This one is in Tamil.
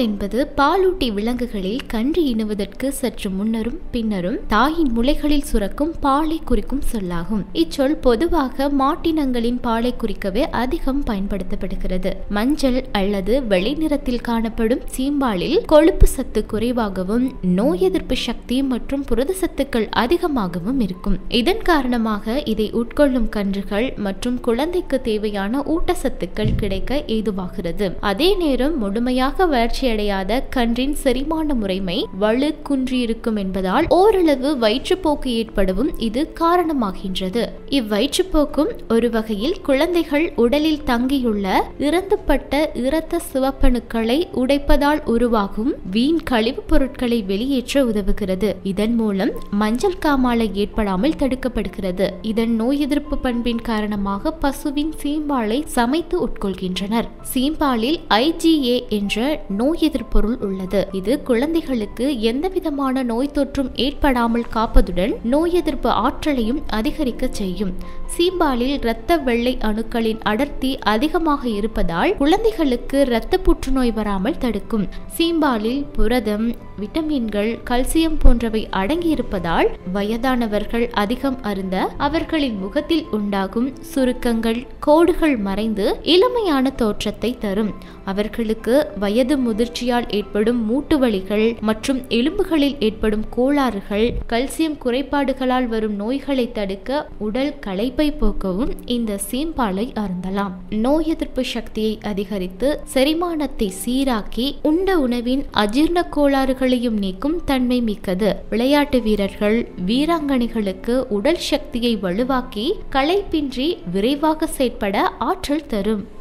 என்பது பாலூட்டி விலங்குகளில் கன்று இணுவதற்கு சற்று முன்னரும் பின்னரும் தாயின் முளைகளில் சுரக்கும் பாலை குறிக்கும் சொல்லாகும் இச்சொல் பொதுவாக மாட்டினங்களின் பாலை குறிக்கவே அதிகம் பயன்படுத்தப்படுகிறது மஞ்சள் அல்லது வெள்ளை நிறத்தில் காணப்படும் சீம்பாலில் கொழுப்பு சத்து குறைவாகவும் நோய் எதிர்ப்பு சக்தி மற்றும் புரத சத்துக்கள் அதிகமாகவும் இருக்கும் இதன் காரணமாக இதை உட்கொள்ளும் கன்றுகள் மற்றும் குழந்தைக்கு தேவையான ஊட்டச்சத்துக்கள் கிடைக்க ஏதுவாகிறது அதே நேரம் முழுமையாக வளர்ச்சியடையாத கன்றின் செரிமான முறைமை வலு குன்றியிருக்கும் என்பதால் ஓரளவு வயிற்றுப்போக்கு ஏற்படவும் இது காரணமாகின்றது இவ்வயிற்றுப்போக்கும் ஒரு வகையில் குழந்தைகள் உடலில் தங்கியுள்ள இறந்துபட்ட இரத்த சிவப்பணுக்களை உடைப்பதால் உருவாகும் வீண் கழிவுப் பொருட்களை வெளியேற்ற உதவுகிறது இதன் மூலம் மஞ்சள் காமாலை ஏற்படாமல் தடுக்கப்படுகிறது இதன் நோய் எதிர்ப்பு பண்பின் காரணமாக பசுவின் சீம்பாலை சமைத்து உட்கொள்கின்றனர் சீம்பாலில் ஐஜிஏ என்ற நோய் எதிர்ப்பொருள் உள்ளது இது குழந்தைகளுக்கு எந்தவிதமான நோய் தொற்றும் ஏற்படாமல் காப்பதுடன் நோய் எதிர்ப்பு ஆற்றலையும் அதிகரிக்க செய்யும் சீம்பாலில் இரத்த வெள்ளை அணுக்களின் அடர்த்தி அதிகமாக இருப்பதால் குழந்தைகளுக்கு இரத்த புற்றுநோய் வராமல் தடுக்கும் சீம்பாலில் புரதம் விட்டமின்கள் கல்சியம் போன்றவை அடங்கியிருப்பதால் வயதானவர்கள் அதிகம் அருந்த அவர்களின் முகத்தில் உண்டாகும் சுருக்கங்கள் கோடுகள் மறைந்து இளமையான தோற்றத்தை தரும் அவர்களுக்கு வயது முதிர்ச்சியால் ஏற்படும் மூட்டு வலிகள் மற்றும் எலும்புகளில் ஏற்படும் கோளாறுகள் கல்சியம் குறைபாடுகளால் வரும் நோய்களை தடுக்க உடல் களைப்பை போக்கவும் இந்த சீம்பாலை அருந்தலாம் நோய் எதிர்ப்பு சக்தியை அதிகரித்து செரிமானத்தை சீராக்கி உண்ட உணவின் அஜீர்ண கோளாறுகளையும் நீக்கும் தன்மை மிக்கது விளையாட்டு வீரர்கள் வீராங்கனைகளுக்கு உடல் சக்தியை வலுவாக்கி களைப்பின்றி விரைவாக செயற்பட ஆற்றல் தரும்